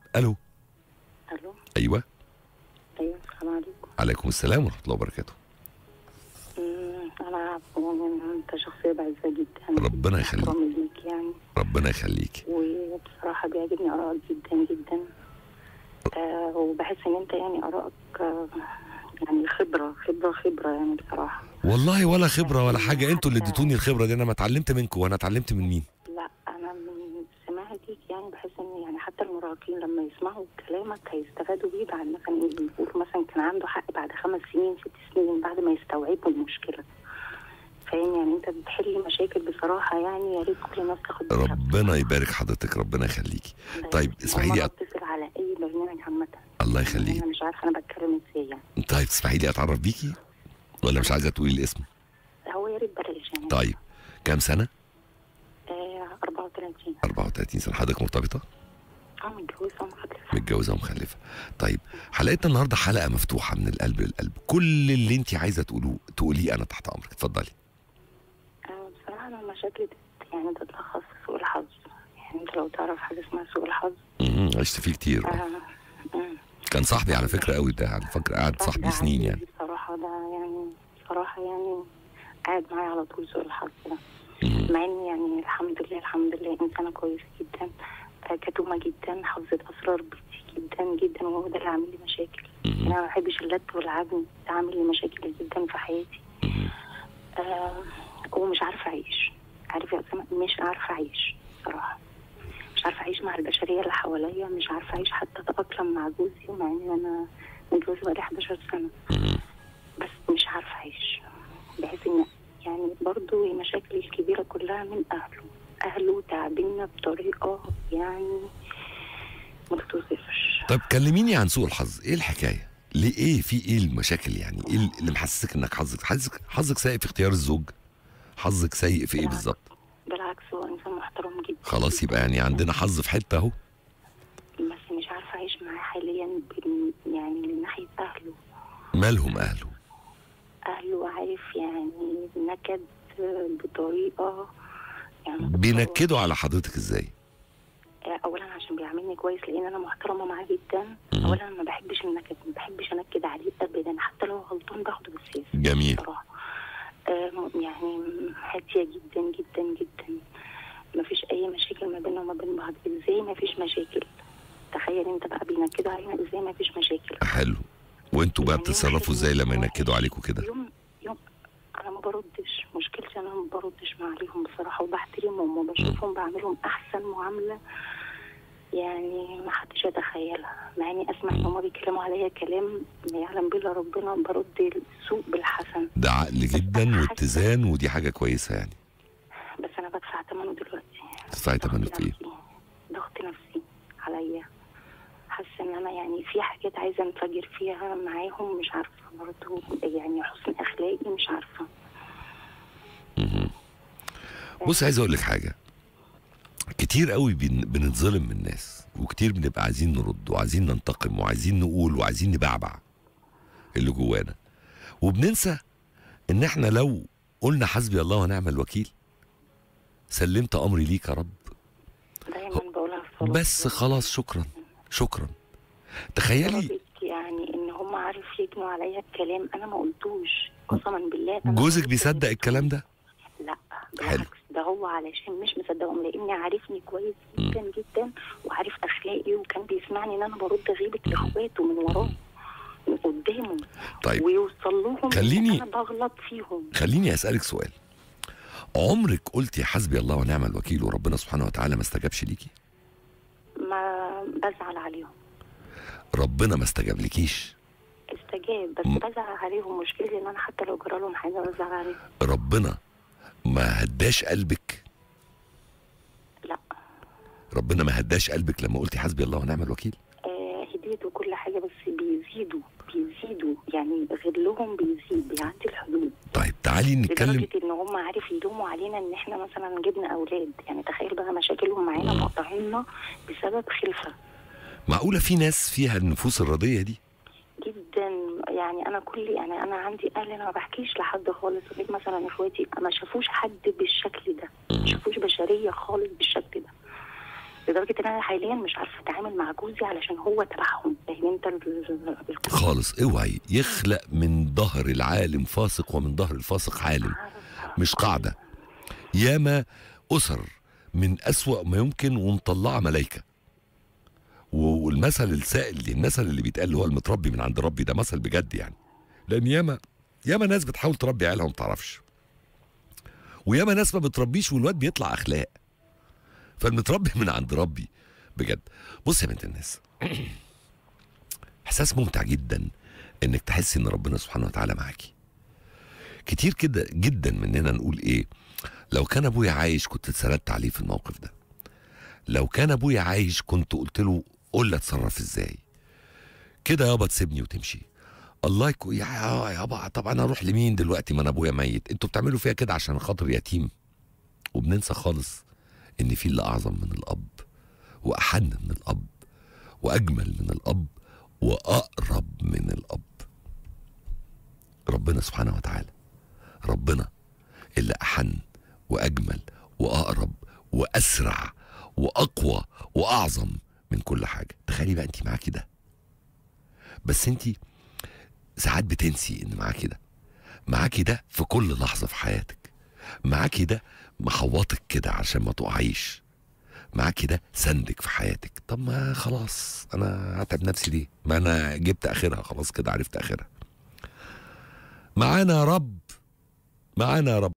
الو الو ايوه ايوه السلام عليكم عليكم السلام ورحمه الله وبركاته أمم، انا يعني انت شخصيه بعزها جدا ربنا يخليك. احترامي ليك يعني ربنا يخليك وبصراحه بيعجبني ارائك جدا جدا آه وبحس ان انت يعني ارائك آه يعني خبره خبره خبره يعني بصراحه والله ولا خبره ولا حاجه انتوا اللي اديتوني الخبره دي انا ما اتعلمت منكم وانا اتعلمت من مين لا انا من سماعي ليك يعني بحس ان يعني حتى المراهقين لما يسمعوا كلامك هيستفادوا بيه بعد مثلا يقول مثلا كان عنده حق بعد خمس سنين ست سنين بعد ما يستوعبوا المشكله فاهم يعني انت بتحل مشاكل بصراحه يعني يا ريت كل الناس تاخد بالها ربنا يبارك حضرتك ربنا يخليكي طيب اسمحي لي لي أت... اتصل على اي برنامج عامه الله يعني يخليك انا مش عارفه انا بتكلم ازاي يعني طيب اسمحي لي اتعرف بيكي ولا مش عايزه تقولي الاسم هو يا ريت بلاش يعني طيب كام سنه آه 34 34 سنه حضرتك مرتبطه اه متجوزه ومخلفه متجوزه ومخلفه طيب حلقتنا النهارده حلقه مفتوحه من القلب للقلب كل اللي انت عايزه تقولوه تقوليه انا تحت امرك اتفضلي آه بصراحه انا مشاكلي دي يعني تتلخص في سوء الحظ يعني انت لو تعرف حاجه اسمها سوء الحظ مهم. عشت فيه كتير آه مم. كان صاحبي على فكره قوي ده على فكره قعد ده صاحبي عندي سنين يعني بصراحه ده يعني بصراحه يعني قاعد معايا على طول سوء الحظ ده مهم. مع اني يعني الحمد لله الحمد لله انسانه كويسه جدا آه، كتومه جدا حافظه اسرار بيتي جدا جدا وهو ده اللي عامل لي مشاكل مهم. انا ما بحبش اللت والعجن ده عامل لي مشاكل جدا في حياتي مهم. آه ومش عارفه اعيش عارف يا اسامه مش عارفه اعيش صراحه مش عارفه اعيش مع البشريه اللي حواليا مش عارفه اعيش حتى اتاقلم مع جوزي مع ان انا متجوزه بقالي 11 سنه مهم. بس مش عارفه اعيش بحيث ان يعني برضو المشاكل الكبيره كلها من اهله اهله تعبنا بطريقه يعني ما تتوصفش طيب كلميني عن سوء الحظ ايه الحكايه ليه ايه في ايه المشاكل يعني ايه اللي محسسك انك حظك حظك حظك سيء في اختيار الزوج حظك سيء في ايه بالعكس. بالظبط بالعكس هو انسان محترم جدا خلاص يبقى يعني عندنا حظ في حته اهو بس مش عارفه اعيش معاه حاليا بال- يعني من ناحيه اهله مالهم اهله اهله عارف يعني نكد بطريقه يعني بينكدوا على حضرتك ازاي اولا عشان بيعاملني كويس لان انا محترمه معاه جدا مم. اولا أنا ما بحبش النكد ما بحبش انكد عليه ابدا حتى لو غلطان باخده بالسياسه جميل بصراحه آه، م- يعني هاديه جدا جدا جدا ما فيش اي مشاكل ما بيننا وما بين بعض ازاي ما فيش مشاكل تخيل انت بقى بينكدوا علينا ازاي ما فيش مشاكل حلو وانتوا بقى يعني بتتصرفوا ازاي لما ينكدوا عليكم كده يوم يوم انا ما بردش مشكلتي انا ما بردش مع عليهم بصراحه وبحترمهم وبشوفهم بعملهم احسن معامله يعني ما حدش يتخيلها مع اني اسمع ان هما بيتكلموا عليا كلام ما يعلم به الا ربنا برد السوء بالحسن ده عقل جدا واتزان ودي حاجه كويسه يعني بس انا بدفع ثمنه دلوقتي تدفعي ثمنه ضغط في ايه نفسي ضغط نفسي عليا حاسه ان انا يعني في حاجات عايزه انفجر فيها معاهم مش عارفه برضه يعني حسن اخلاقي مش عارفه مهم. بص عايز اقول لك حاجه كتير قوي بن- بنتظلم من الناس وكتير بنبقى عايزين نرد وعايزين ننتقم وعايزين نقول وعايزين نبعبع اللي جوانا وبننسى ان احنا لو قلنا حسبي الله ونعم الوكيل سلمت امري ليك يا رب دايما بقولها في صلاتي. بس خلاص شكرا شكرا تخيلي لدرجة يعني ان هم عارف يجنوا عليا الكلام انا ما قلتوش قسما بالله أنا جوزك ما بيصدق قلتش. الكلام ده لا حلو. بالعكس ده هو علشان مش مصدقهم لاني عارفني كويس جدا جدا وعارف اخلاقي وكان بيسمعني ان انا برد غيبه اخواته من وراه من قدامه طيب ويوصل لهم خليني- إن انا بغلط فيهم خليني اسالك سؤال عمرك قلتي حسبي الله ونعم الوكيل وربنا سبحانه وتعالى ما استجابش ليكي ما بزعل عليهم ربنا ما استجاب لكيش استجاب بس م. بزعل عليهم مشكلتي ان انا حتى لو جرى لهم حاجه بزعل عليهم ربنا ما هداش قلبك لا ربنا ما هداش قلبك لما قلتي حسبي الله ونعم الوكيل آه هديت وكل حاجه بس بيزيدوا بيزيدوا يعني غلهم بيزيد بيعدي الحدود طيب تعالي نتكلم لدرجه ان هم عارف يلوموا علينا ان احنا مثلا جبنا اولاد يعني تخيل بقى مشاكلهم معانا مقطعيننا بسبب خلفه معقوله في ناس فيها النفوس الرضيه دي جدا يعني انا كل يعني انا عندي اهل انا ما بحكيش لحد خالص غير مثلا اخواتي ما شافوش حد بالشكل ده ما شافوش بشريه خالص بالشكل ده لدرجه ان انا حاليا مش عارفه اتعامل مع جوزي علشان هو تبعهم فاهم انت ال- ال- خالص اوعي يخلق من ظهر العالم فاسق ومن ظهر الفاسق عالم مش قاعدة ياما أسر من أسوأ ما يمكن ومطلعة ملايكة و- والمثل السائل المثل اللي بيتقال اللي هو المتربي من عند ربي ده مثل بجد يعني لأن ياما ياما ناس بتحاول تربي عيالها وما بتعرفش وياما ناس ما بتربيش والواد بيطلع أخلاق فالمتربي من عند ربي بجد بص يا بنت الناس احساس ممتع جدا انك تحسي ان ربنا سبحانه وتعالى معاكي كتير كده جدا مننا نقول ايه لو كان ابويا عايش كنت اتسندت عليه في الموقف ده لو كان ابويا عايش كنت قلت له قول لي اتصرف ازاي كده يابا تسيبني وتمشي الله يكو يا يابا طب انا اروح لمين دلوقتي ما انا ابويا ميت انتوا بتعملوا فيها كده عشان خاطر يتيم وبننسى خالص ان في اللي اعظم من الاب واحن من الاب واجمل من الاب واقرب من الاب ربنا سبحانه وتعالى ربنا اللي احن واجمل واقرب واسرع واقوى واعظم من كل حاجه تخيلي بقى انت معاكي ده بس انت ساعات بتنسي ان معاكي ده معاكي ده في كل لحظه في حياتك معاكي ده محوطك كده عشان ما تقعيش معاكي ده سندك في حياتك طب ما خلاص انا هتعب نفسي ليه ما انا جبت اخرها خلاص كده عرفت اخرها معانا يا رب معانا يا رب